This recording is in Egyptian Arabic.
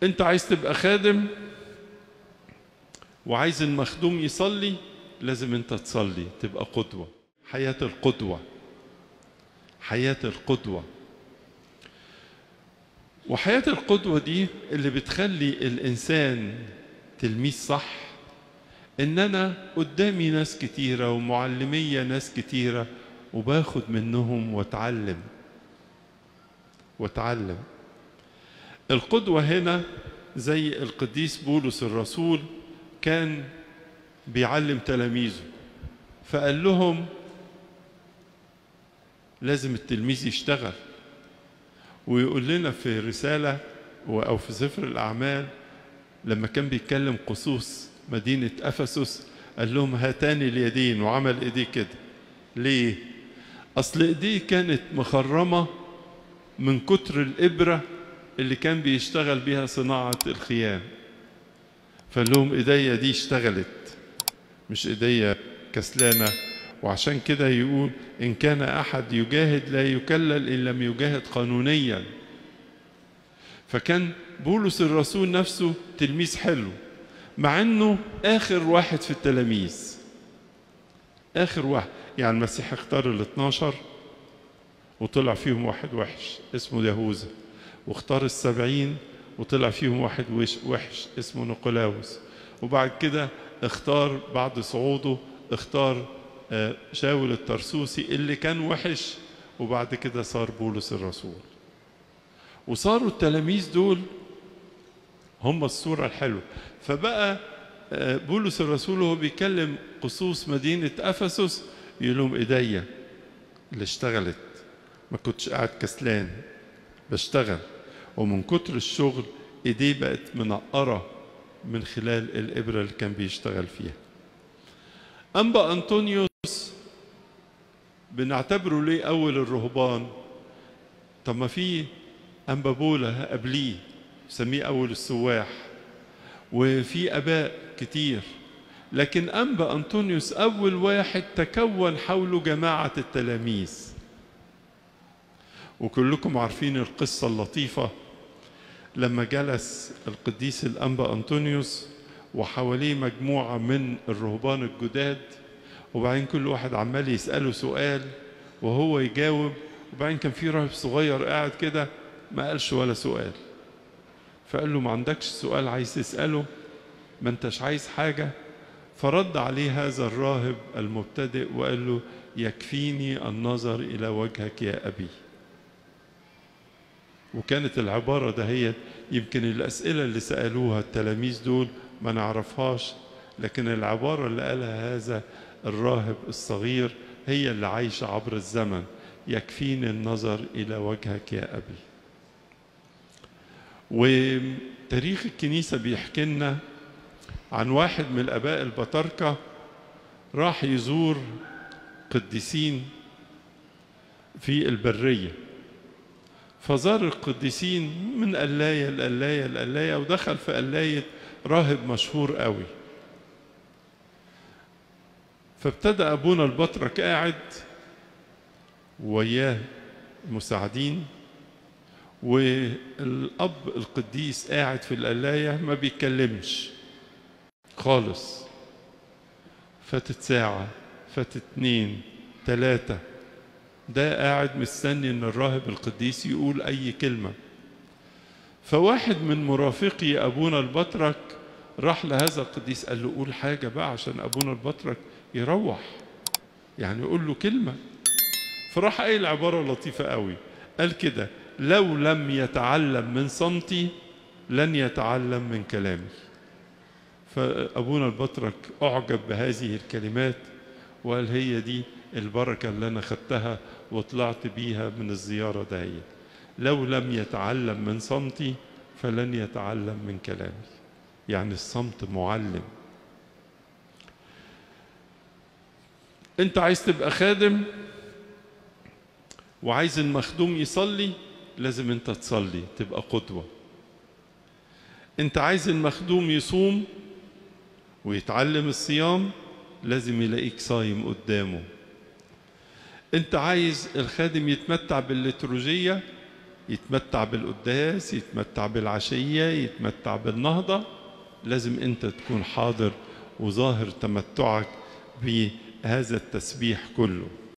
انت عايز تبقى خادم وعايز المخدوم يصلي لازم انت تصلي تبقى قدوة حياة القدوة حياة القدوة وحياة القدوة دي اللي بتخلي الإنسان تلميذ صح إن أنا قدامي ناس كتيرة ومعلمية ناس كتيرة وباخد منهم واتعلم واتعلم القدوة هنا زي القديس بولس الرسول كان بيعلم تلاميذه فقال لهم لازم التلميذ يشتغل ويقول لنا في رسالة أو في سفر الأعمال لما كان بيتكلم قصوص مدينة أفسس قال لهم هاتان اليدين وعمل إيديه كده ليه؟ أصل إيديه كانت مخرمة من كتر الإبرة اللي كان بيشتغل بيها صناعة الخيام فقال لهم إيديا دي اشتغلت مش إيديا كسلانة وعشان كده يقول إن كان أحد يجاهد لا يكلل إن لم يجاهد قانونيا فكان بولس الرسول نفسه تلميذ حلو مع أنه آخر واحد في التلاميذ آخر واحد يعني المسيح اختار ال 12 وطلع فيهم واحد وحش اسمه يهوذا واختار السبعين وطلع فيهم واحد وحش اسمه نيقولاوس وبعد كده اختار بعد صعوده اختار شاول الترسوسي اللي كان وحش وبعد كده صار بولس الرسول وصاروا التلاميذ دول هم الصورة الحلوة فبقى بولس الرسول وهو بيكلم قصوص مدينة أفسس يقول لهم إيديا اللي اشتغلت ما كنتش قاعد كسلان بشتغل ومن كتر الشغل ايديه بقت منقرة من خلال الإبرة اللي كان بيشتغل فيها أنبا أنطونيوس بنعتبره ليه أول الرهبان طب ما في أنبا بولا قبليه سميه أول السواح وفي أباء كتير لكن أنبا أنطونيوس أول واحد تكون حوله جماعة التلاميذ وكلكم عارفين القصة اللطيفة لما جلس القديس الأنبا أنطونيوس وحواليه مجموعة من الرهبان الجداد وبعدين كل واحد عمال يسأله سؤال وهو يجاوب وبعدين كان في راهب صغير قاعد كده ما قالش ولا سؤال فقال له ما عندكش سؤال عايز تسأله ما انتش عايز حاجة فرد عليه هذا الراهب المبتدئ وقال له يكفيني النظر إلى وجهك يا أبي وكانت العبارة دهيت يمكن الأسئلة اللي سألوها التلاميذ دول ما نعرفهاش لكن العبارة اللي قالها هذا الراهب الصغير هي اللي عايشة عبر الزمن يكفيني النظر إلى وجهك يا أبي وتاريخ الكنيسة بيحكي لنا عن واحد من الآباء البطاركة راح يزور قديسين في البرية فزار القديسين من قلاية لقلاية لقلاية ودخل في قلاية راهب مشهور قوي فابتدى أبونا البطرك قاعد وياه مساعدين والأب القديس قاعد في القلاية ما بيتكلمش خالص فاتت ساعة فاتت اتنين تلاتة ده قاعد مستني ان الراهب القديس يقول اي كلمة فواحد من مرافقي ابونا البطرك راح لهذا القديس قال له قول حاجة بقى عشان ابونا البطرك يروح يعني يقول له كلمة فراح قايل عبارة لطيفة قوي قال كده لو لم يتعلم من صمتي لن يتعلم من كلامي فأبونا البطرك أعجب بهذه الكلمات وقال هي دي البركة اللي أنا خدتها وطلعت بيها من الزيارة دهية لو لم يتعلم من صمتي فلن يتعلم من كلامي يعني الصمت معلم انت عايز تبقى خادم وعايز المخدوم يصلي لازم انت تصلي تبقى قدوة انت عايز المخدوم يصوم ويتعلم الصيام لازم يلاقيك صايم قدامه انت عايز الخادم يتمتع بالليتروجية يتمتع بالقداس يتمتع بالعشية يتمتع بالنهضة لازم أنت تكون حاضر وظاهر تمتعك بهذا التسبيح كله